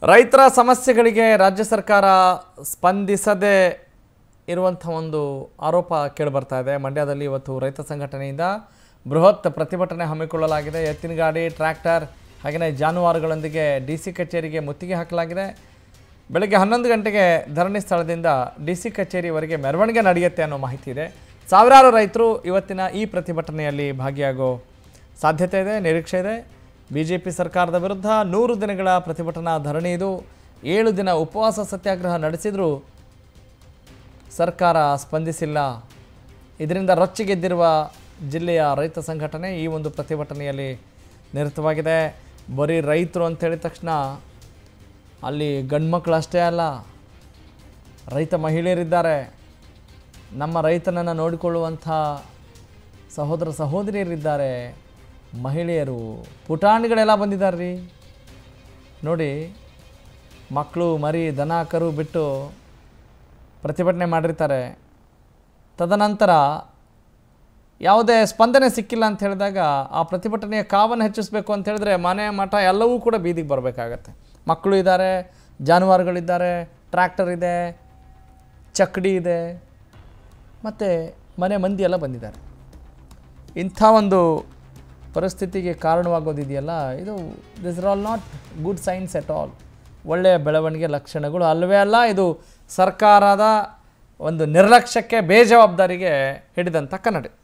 ರೈತರ ಸಮಸ್ಯೆಗಳಿಗೆ ರಾಜ್ಯ ಸರ್ಕಾರ ಸ್ಪಂದಿಸದೆ ಇರುವಂಥ ಒಂದು ಆರೋಪ ಕೇಳಿಬರ್ತಾ ಇದೆ ಮಂಡ್ಯದಲ್ಲಿ ಇವತ್ತು ರೈತ ಸಂಘಟನೆಯಿಂದ ಬೃಹತ್ ಪ್ರತಿಭಟನೆ ಹಮ್ಮಿಕೊಳ್ಳಲಾಗಿದೆ ಎತ್ತಿನ ಗಾಡಿ ಟ್ರ್ಯಾಕ್ಟರ್ ಹಾಗೆಯೇ ಜಾನುವಾರುಗಳೊಂದಿಗೆ ಡಿ ಸಿ ಕಚೇರಿಗೆ ಮುತ್ತಿಗೆ ಹಾಕಲಾಗಿದೆ ಬೆಳಗ್ಗೆ ಹನ್ನೊಂದು ಗಂಟೆಗೆ ಧರಣಿ ಸ್ಥಳದಿಂದ ಡಿ ಸಿ ಕಚೇರಿವರೆಗೆ ಮೆರವಣಿಗೆ ನಡೆಯುತ್ತೆ ಅನ್ನೋ ಮಾಹಿತಿ ಇದೆ ಸಾವಿರಾರು ರೈತರು ಇವತ್ತಿನ ಈ ಪ್ರತಿಭಟನೆಯಲ್ಲಿ ಭಾಗಿಯಾಗೋ ಸಾಧ್ಯತೆ ಇದೆ ನಿರೀಕ್ಷೆ ಇದೆ ಬಿ ಜೆ ಪಿ ಸರ್ಕಾರದ ವಿರುದ್ಧ ನೂರು ದಿನಗಳ ಪ್ರತಿಭಟನಾ ಧರಣಿ ಇದು ಏಳು ದಿನ ಉಪವಾಸ ಸತ್ಯಾಗ್ರಹ ನಡೆಸಿದರೂ ಸರ್ಕಾರ ಸ್ಪಂದಿಸಿಲ್ಲ ಇದರಿಂದ ರೊಚ್ಚಿಗೆದ್ದಿರುವ ಜಿಲ್ಲೆಯ ರೈತ ಸಂಘಟನೆ ಈ ಒಂದು ಪ್ರತಿಭಟನೆಯಲ್ಲಿ ನಿರತವಾಗಿದೆ ಬರೀ ರೈತರು ಅಂತ ಹೇಳಿದ ತಕ್ಷಣ ಅಲ್ಲಿ ಗಂಡ್ಮಕ್ಳು ಅಷ್ಟೇ ಅಲ್ಲ ರೈತ ಮಹಿಳೆಯರಿದ್ದಾರೆ ನಮ್ಮ ರೈತನನ್ನು ನೋಡಿಕೊಳ್ಳುವಂಥ ಸಹೋದರ ಸಹೋದರಿಯರಿದ್ದಾರೆ ಮಹಿಳೆಯರು ಪುಟಾಣಿಗಳೆಲ್ಲ ಬಂದಿದ್ದಾರೆ ರೀ ನೋಡಿ ಮಕ್ಕಳು ಮರಿ ದನ ಕರು ಬಿಟ್ಟು ಪ್ರತಿಭಟನೆ ಮಾಡಿರ್ತಾರೆ ತದನಂತರ ಯಾವುದೇ ಸ್ಪಂದನೆ ಸಿಕ್ಕಿಲ್ಲ ಅಂತ ಹೇಳಿದಾಗ ಆ ಪ್ರತಿಭಟನೆಯ ಕಾವನ್ನು ಹೆಚ್ಚಿಸಬೇಕು ಅಂತ ಹೇಳಿದ್ರೆ ಮನೆ ಮಠ ಎಲ್ಲವೂ ಕೂಡ ಬೀದಿಗೆ ಬರಬೇಕಾಗತ್ತೆ ಮಕ್ಕಳು ಇದ್ದಾರೆ ಜಾನುವಾರುಗಳಿದ್ದಾರೆ ಟ್ರ್ಯಾಕ್ಟರ್ ಇದೆ ಚಕ್ಕಡಿ ಇದೆ ಮತ್ತು ಮನೆ ಮಂದಿ ಎಲ್ಲ ಬಂದಿದ್ದಾರೆ ಇಂಥ ಒಂದು ಪರಿಸ್ಥಿತಿಗೆ ಕಾರಣವಾಗೋದಿದೆಯಲ್ಲ ಇದು this are all not good signs at all ಒಳ್ಳೆಯ ಬೆಳವಣಿಗೆ ಲಕ್ಷಣಗಳು ಅಲ್ಲವೇ ಅಲ್ಲ ಇದು ಸರ್ಕಾರದ ಒಂದು ನಿರ್ಲಕ್ಷ್ಯಕ್ಕೆ ಬೇಜವಾಬ್ದಾರಿಗೆ ಹಿಡಿದಂಥ ಕನ್ನಡಿ